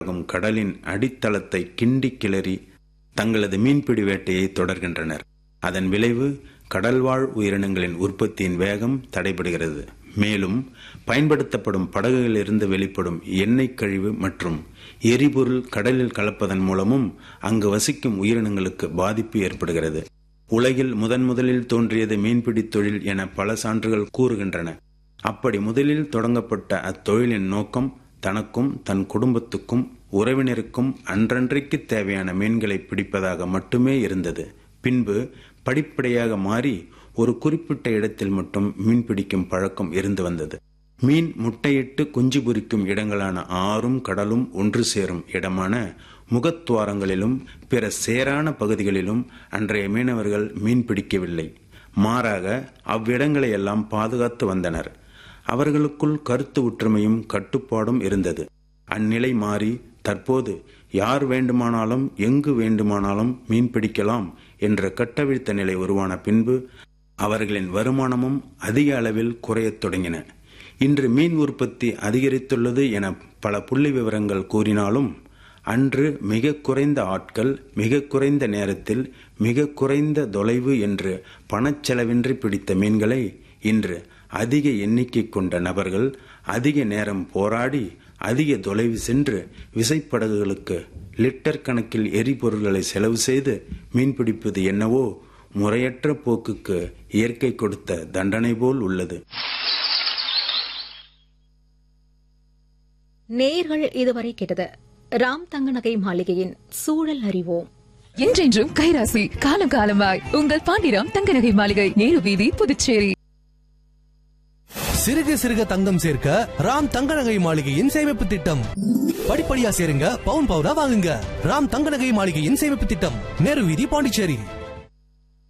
ஆகும் கடலின் அடித்தளத்தை கிண்டி கிளறி தங்களது மீன்பிடி வேட்டையை தொடர்கின்றனர் அதன் விளைவு கடல்வாழ் உயிரினங்களின் உற்பத்தியின் வேகம் தடைபடுகிறது மேலும் பயன்படுத்தப்படும் படகுகளிலிருந்து வெளிப்படும் எண்ணெய் கழிவு மற்றும் எரிபொருள் கடலில் கலப்பதன் மூலமும் அங்கு வசிக்கும் உயிரினங்களுக்கு பாதிப்பு ஏற்படுகிறது உலகில் முதன் முதலில் தோன்றியது மீன்பிடி தொழில் என பல சான்றுகள் கூறுகின்றன அப்படி முதலில் தொடங்கப்பட்ட அத்தொழிலின் நோக்கம் தனக்கும் தன் குடும்பத்துக்கும் உறவினருக்கும் அன்றன்றைக்கு தேவையான மீன்களை பிடிப்பதாக மட்டுமே இருந்தது பின்பு படிப்படியாக மாறி ஒரு குறிப்பிட்ட இடத்தில் மட்டும் மீன் பிடிக்கும் பழக்கம் இருந்து வந்தது மீன் முட்டையிட்டு குஞ்சு பொரிக்கும் இடங்களான ஆறும் கடலும் ஒன்று சேரும் இடமான முகத்துவாரங்களிலும் பிற சேரான பகுதிகளிலும் அன்றைய மீனவர்கள் மீன் பிடிக்கவில்லை மாறாக அவ்விடங்களை எல்லாம் பாதுகாத்து வந்தனர் அவர்களுக்குள் கருத்து ஒற்றுமையும் கட்டுப்பாடும் இருந்தது அந்நிலை மாறி தற்போது யார் வேண்டுமானாலும் எங்கு வேண்டுமானாலும் மீன் பிடிக்கலாம் என்ற கட்டவிழ்த்த நிலை உருவான பின்பு அவர்களின் வருமானமும் அதிக அளவில் குறையத் தொடங்கின இன்று மீன் உற்பத்தி அதிகரித்துள்ளது என பல புள்ளி விவரங்கள் கூறினாலும் அன்று மிக குறைந்த ஆட்கள் மிக குறைந்த நேரத்தில் மிக குறைந்த தொலைவு என்று பணச்செலவின்றி பிடித்த மீன்களை இன்று அதிக எண்ணிக்கை கொண்ட நபர்கள் அதிக நேரம் போராடி அதிக தொலைவு சென்று விசைப்படகுகளுக்கு லிட்டர் கணக்கில் எரிபொருள்களை செலவு செய்து மீன்பிடிப்பது என்னவோ முறையற்ற போக்குக்கு இயற்கை கொடுத்த தண்டனை போல் உள்ளது நேர்கள் இதுவரை கேட்டது ராம் தங்கநகை மாளிகையின் சூழல் அறிவோம் என்றென்றும் கைராசி காலம் காலமாய் உங்கள் பாண்டிராம் தங்கநகை மாளிகை நேரு வீதி புதுச்சேரி சிறுக சிறுக தங்கம் சேர்க்க ராம் தங்க நகை மாளிகையின் சேமிப்பு திட்டம் படிப்படியா சேருங்க பவுன் பவுடா வாங்குங்க ராம் தங்க நகை மாளிகையின் சேமிப்பு திட்டம் நேரு வீதி பாண்டிச்சேரி